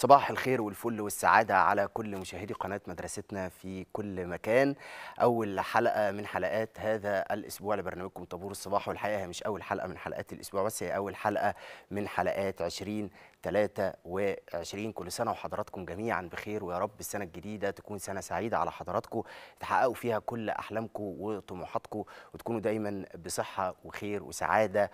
صباح الخير والفل والسعادة على كل مشاهدي قناة مدرستنا في كل مكان أول حلقة من حلقات هذا الأسبوع لبرنامجكم طابور الصباح والحقيقة هي مش أول حلقة من حلقات الأسبوع بس هي أول حلقة من حلقات 20 23 كل سنة وحضراتكم جميعا بخير ويا رب السنة الجديدة تكون سنة سعيدة على حضراتكم تحققوا فيها كل أحلامكم وطموحاتكم وتكونوا دايما بصحة وخير وسعادة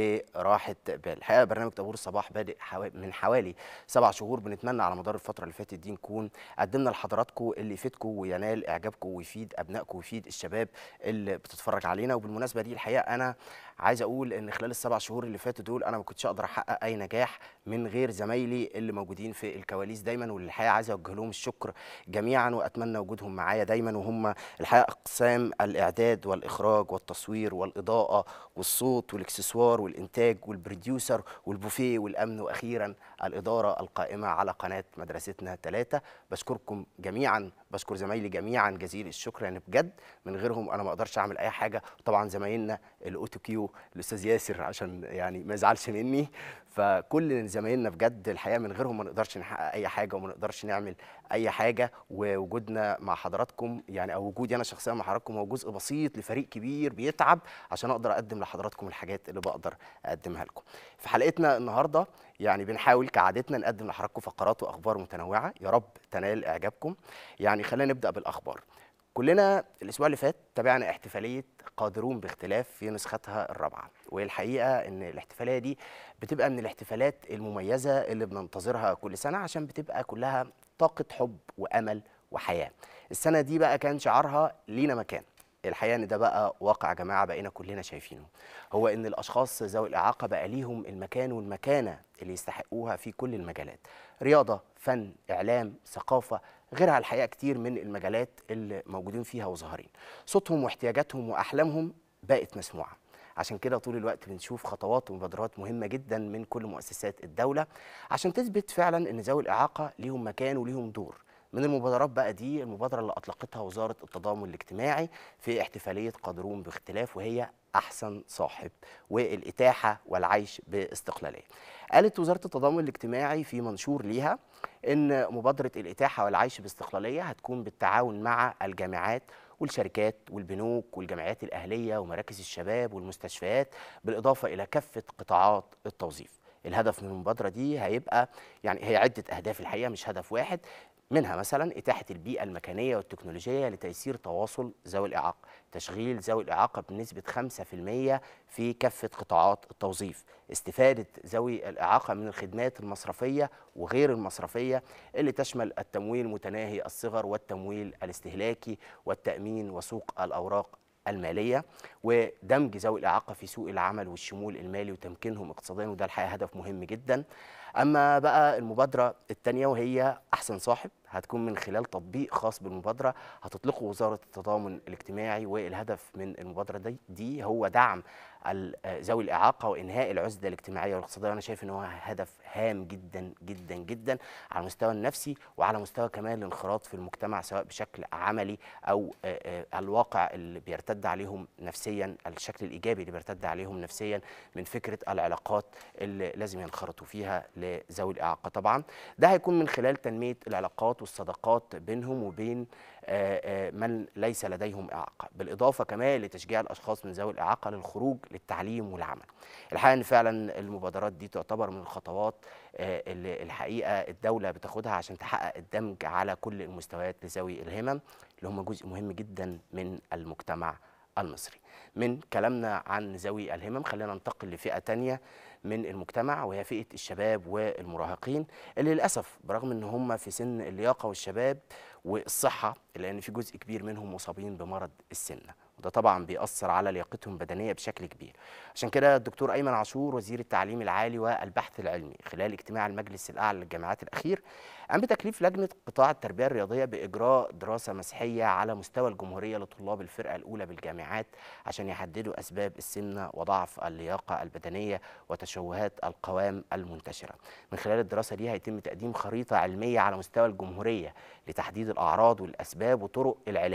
وراحة بال الحقيقة برنامج طابور الصباح بادئ حوا- من حوالي سبع شهور بنتمنى على مدار الفترة اللي فاتت دي نكون قدمنا لحضراتكم اللي يفيدكم وينال إعجابكم ويفيد أبنائكم ويفيد الشباب اللي بتتفرج علينا وبالمناسبة دي الحقيقة أنا عايز اقول ان خلال السبع شهور اللي فاتوا دول انا ما كنتش اقدر احقق اي نجاح من غير زمايلي اللي موجودين في الكواليس دايما واللي الحقيقه عايز اوجه لهم الشكر جميعا واتمنى وجودهم معايا دايما وهم الحقيقه اقسام الاعداد والاخراج والتصوير والاضاءه والصوت والاكسسوار والانتاج والبروديوسر والبوفيه والامن واخيرا الاداره القائمه على قناه مدرستنا ثلاثه بشكركم جميعا بشكر زمايلي جميعا جزيل الشكر يعني بجد من غيرهم انا ما اقدرش اعمل اي حاجه طبعا زمايلنا الاوتو كيو الاستاذ ياسر عشان يعني ما يزعلش مني فكل زمايلنا بجد الحقيقه من غيرهم ما نقدرش نحقق اي حاجه وما نقدرش نعمل اي حاجه ووجودنا مع حضراتكم يعني او وجودي انا شخصيا مع حضراتكم هو جزء بسيط لفريق كبير بيتعب عشان اقدر اقدم لحضراتكم الحاجات اللي بقدر اقدمها لكم في حلقتنا النهارده يعني بنحاول كعادتنا نقدم لحضراتكم فقرات واخبار متنوعه يا رب تنال اعجابكم يعني خلينا نبدا بالاخبار كلنا الاسبوع اللي فات تابعنا احتفاليه قادرون باختلاف في نسختها الرابعه والحقيقه ان الاحتفاليه دي بتبقى من الاحتفالات المميزه اللي بننتظرها كل سنه عشان بتبقى كلها طاقه حب وامل وحياه السنه دي بقى كان شعارها لينا مكان الحقيقه ان ده بقى واقع يا جماعه بقينا كلنا شايفينه هو ان الاشخاص ذوي الاعاقه بقى ليهم المكان والمكانه اللي يستحقوها في كل المجالات رياضه فن اعلام ثقافه غيرها الحقيقه كتير من المجالات اللي موجودين فيها وظاهرين صوتهم واحتياجاتهم واحلامهم بقت مسموعه عشان كده طول الوقت بنشوف خطوات ومبادرات مهمه جدا من كل مؤسسات الدوله عشان تثبت فعلا ان ذوي الاعاقه ليهم مكان وليهم دور من المبادرات بقى دي المبادره اللي اطلقتها وزاره التضامن الاجتماعي في احتفاليه قادرون باختلاف وهي احسن صاحب والاتاحه والعيش باستقلاليه. قالت وزاره التضامن الاجتماعي في منشور ليها ان مبادره الاتاحه والعيش باستقلاليه هتكون بالتعاون مع الجامعات والشركات والبنوك والجمعيات الاهليه ومراكز الشباب والمستشفيات بالاضافه الى كافه قطاعات التوظيف. الهدف من المبادره دي هيبقى يعني هي عده اهداف الحقيقه مش هدف واحد منها مثلا إتاحة البيئة المكانية والتكنولوجية لتيسير تواصل ذوي الإعاقة تشغيل ذوي الإعاقة بنسبة 5% في كافة قطاعات التوظيف استفادة ذوي الإعاقة من الخدمات المصرفية وغير المصرفية اللي تشمل التمويل متناهي الصغر والتمويل الاستهلاكي والتأمين وسوق الأوراق الماليه ودمج ذوي الاعاقه في سوق العمل والشمول المالي وتمكينهم اقتصاديا وده الحقيقه هدف مهم جدا اما بقى المبادره الثانيه وهي احسن صاحب هتكون من خلال تطبيق خاص بالمبادره هتطلقه وزاره التضامن الاجتماعي والهدف من المبادره دي, دي هو دعم ال- ذوي الاعاقه وانهاء العزله الاجتماعيه والاقتصاديه وانا شايف ان هو هدف هام جدا جدا جدا على المستوى النفسي وعلى مستوى كمان الانخراط في المجتمع سواء بشكل عملي او آه، آه، الواقع اللي بيرتد عليهم نفسيا الشكل الايجابي اللي بيرتد عليهم نفسيا من فكره العلاقات اللي لازم ينخرطوا فيها لذوي الاعاقه طبعا ده هيكون من خلال تنميه العلاقات والصداقات بينهم وبين آه، آه، من ليس لديهم اعاقه بالاضافه كمان لتشجيع الاشخاص من ذوي الاعاقه للخروج للتعليم والعمل الحقيقه ان فعلا المبادرات دي تعتبر من الخطوات آه، اللي الحقيقه الدوله بتاخدها عشان تحقق الدمج على كل المستويات لذوي الهمم اللي هم جزء مهم جدا من المجتمع المصري من كلامنا عن ذوي الهمم خلينا ننتقل لفئه تانية من المجتمع وهي فئه الشباب والمراهقين اللي للاسف برغم ان هم في سن اللياقه والشباب والصحه لان في جزء كبير منهم مصابين بمرض السمنه وده طبعا بيأثر على لياقتهم البدنيه بشكل كبير عشان كده الدكتور ايمن عاشور وزير التعليم العالي والبحث العلمي خلال اجتماع المجلس الاعلى للجامعات الاخير قام بتكليف لجنه قطاع التربيه الرياضيه باجراء دراسه مسحيه على مستوى الجمهوريه لطلاب الفرقه الاولى بالجامعات عشان يحددوا اسباب السمنه وضعف اللياقه البدنيه وتشوهات القوام المنتشره من خلال الدراسه دي هيتم تقديم خريطه علميه على مستوى الجمهوريه لتحديد الاعراض والاسباب وطرق العلاج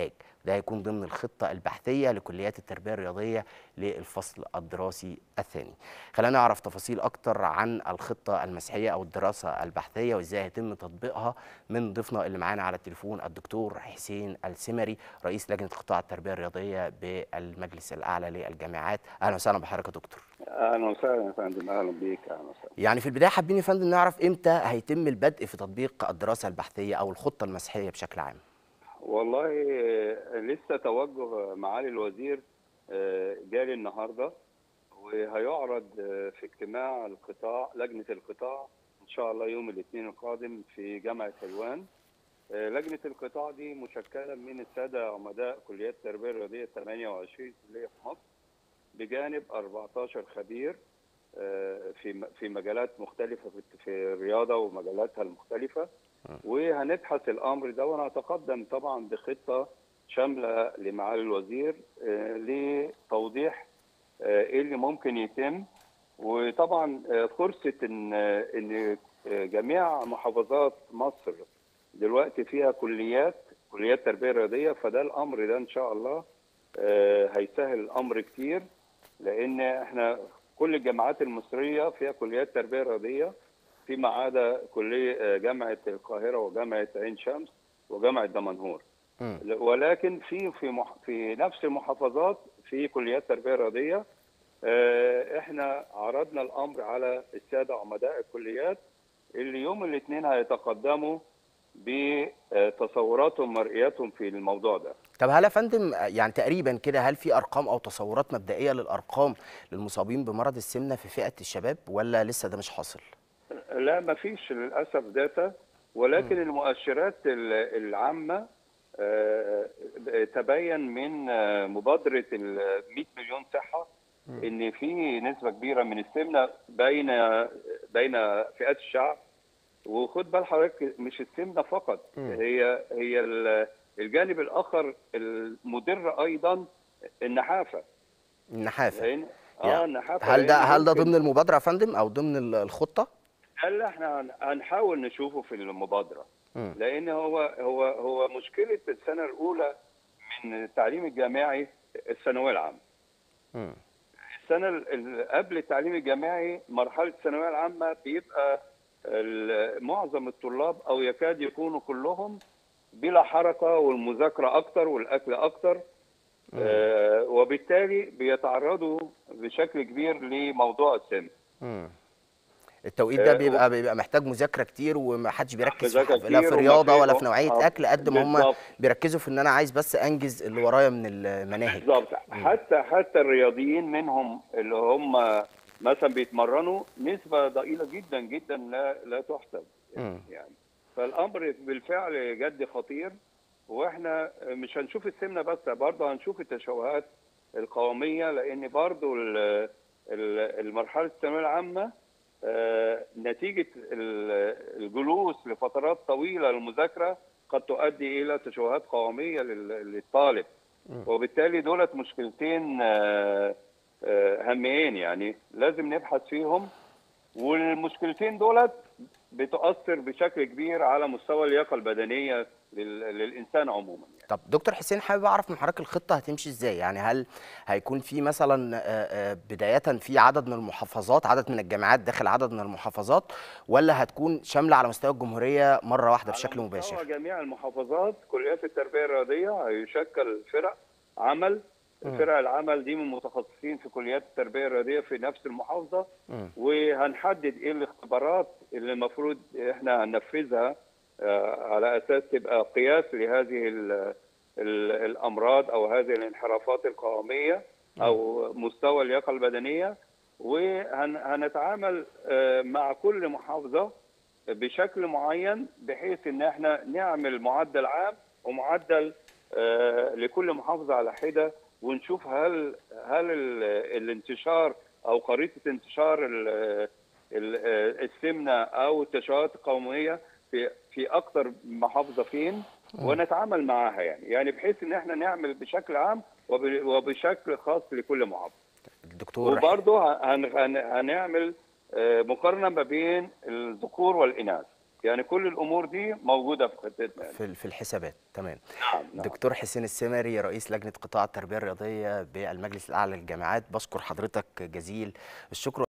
ده هيكون ضمن الخطة البحثية لكليات التربية الرياضية للفصل الدراسي الثاني خلينا نعرف تفاصيل أكتر عن الخطة المسيحية أو الدراسة البحثية وإزاي هيتم تطبيقها من ضيفنا اللي معانا على التليفون الدكتور حسين السمري رئيس لجنة قطاع التربية الرياضية بالمجلس الأعلى للجامعات أهلا وسهلا بحضرتك يا دكتور اهلا وسهلا يا فندم اهلا بيك اهلا وسهلا يعني في البداية حابين يا فندم نعرف إمتى هيتم البدء في تطبيق الدراسة البحثية أو الخطة المسيحية بشكل عام والله آه، لسه توجه معالي الوزير آه، جاري النهارده وهيعرض آه، في اجتماع القطاع لجنه القطاع ان شاء الله يوم الاثنين القادم في جامعه حلوان آه، لجنه القطاع دي مشكله من الساده عمداء كليات التربيه الرياضيه 28 كليه في مصر بجانب 14 خبير آه، في م- في مجالات مختلفه في- في الرياضه ومجالاتها المختلفه وهنبحث الامر ده ونتقدم طبعا بخطه شامله لمعالي الوزير آه، لتوضيح آه، ايه اللي ممكن يتم وطبعا آه، فرصه ان آه، ان آه، جميع محافظات مصر دلوقتي فيها كليات كليات تربيه رياضيه فده الامر ده ان شاء الله آه، هيسهل الامر كتير لان احنا كل الجامعات المصريه فيها كليات تربيه رياضيه فيما عدا كليه آه، جامعه القاهره وجامعه عين شمس وجامعه دمنهور مم. ولكن في في مح في نفس المحافظات في كليات تربيه رياضيه آه، احنا عرضنا الامر على الساده عمداء الكليات اللي يوم الاثنين هيتقدموا بتصوراتهم مرئياتهم في الموضوع ده طب هل يا فندم يعني تقريبا كده هل في ارقام او تصورات مبدئيه للارقام للمصابين بمرض السمنه في فئه الشباب ولا لسه ده مش حاصل؟ لا ما فيش للاسف داتا ولكن المؤشرات ال- العامه آه، تبين من آه، مبادره ال 100 مليون صحه ان في نسبه كبيره من السمنه بين بين فئات الشعب وخد بال حضرتك مش السمنه فقط هي هي ال- الجانب الاخر المضر ايضا النحافه النحافه لان يعني اه النحافه هل ده لأن هل ده ممكن- ضمن المبادره يا فندم او ضمن ال- الخطه؟ هل احنا هن- هنحاول نشوفه في المبادره مم. لان هو هو هو مشكله السنه الاولى من التعليم الجامعي الثانويه العامه مم. السنه ال- ال- قبل التعليم الجامعي مرحله الثانويه العامه بيبقى ال- معظم الطلاب او يكاد يكونوا كلهم بلا حركه والمذاكره اكتر والاكل اكتر آه وبالتالي بيتعرضوا بشكل كبير لموضوع السن مم. التوقيت ده آه، بيبقى بيبقى محتاج مذاكره كتير ومحدش بيركز مذاكرة في لا في كتير رياضه وما ولا في- في نوعيه آه، اكل قد ما هم بالظبط. بيركزوا في ان انا عايز بس انجز اللي ورايا من المناهج بالظبط حتى حتى الرياضيين منهم اللي هم مثلا بيتمرنوا نسبه ضئيله جدا جدا لا لا تحسب مم. يعني فالامر بالفعل جد خطير واحنا مش هنشوف السمنه بس برضه هنشوف التشوهات القوميه لان برضه ال- ال- المرحله الثانويه العامه آه، نتيجه ال- الجلوس لفترات طويله للمذاكره قد تؤدي الى تشوهات قوميه لل- للطالب وبالتالي دولت مشكلتين آه، آه، هامين يعني لازم نبحث فيهم والمشكلتين دولت بتؤثر بشكل كبير على مستوى اللياقه البدنيه لل- للانسان عموما يعني. طب دكتور حسين حابب اعرف من حضرتك الخطه هتمشي ازاي يعني هل هيكون في مثلا آه، آه، بدايه في عدد من المحافظات عدد من الجامعات داخل عدد من المحافظات ولا هتكون شامله على مستوى الجمهوريه مره واحده بشكل على مباشر مستوى جميع المحافظات كليات التربيه الرياضيه هيشكل فرق عمل فرق العمل دي من متخصصين في كليات التربيه الرياضيه في نفس المحافظه مم. وهنحدد ايه الاختبارات اللي المفروض احنا هننفذها آه، على اساس تبقى قياس لهذه ال ال الامراض او هذه الانحرافات القوميه او مستوى اللياقه البدنيه وهنتعامل مع كل محافظه بشكل معين بحيث ان احنا نعمل معدل عام ومعدل آه، لكل محافظه على حده ونشوف هل هل ال- الانتشار او خريطه انتشار ال- ال- آه، السمنه او التشوهات القوميه في في اكثر محافظه فين ونتعامل معاها يعني يعني بحيث ان احنا نعمل بشكل عام وب- وبشكل خاص لكل محافظه الدكتور وبرضه هن هن هنعمل آه، مقارنه ما بين الذكور والاناث يعني كل الامور دي موجوده في خطتنا يعني. في في الحسابات تمام نعم نعم دكتور حسين السمري رئيس لجنه قطاع التربيه الرياضيه بالمجلس الاعلى للجامعات بشكر حضرتك جزيل الشكر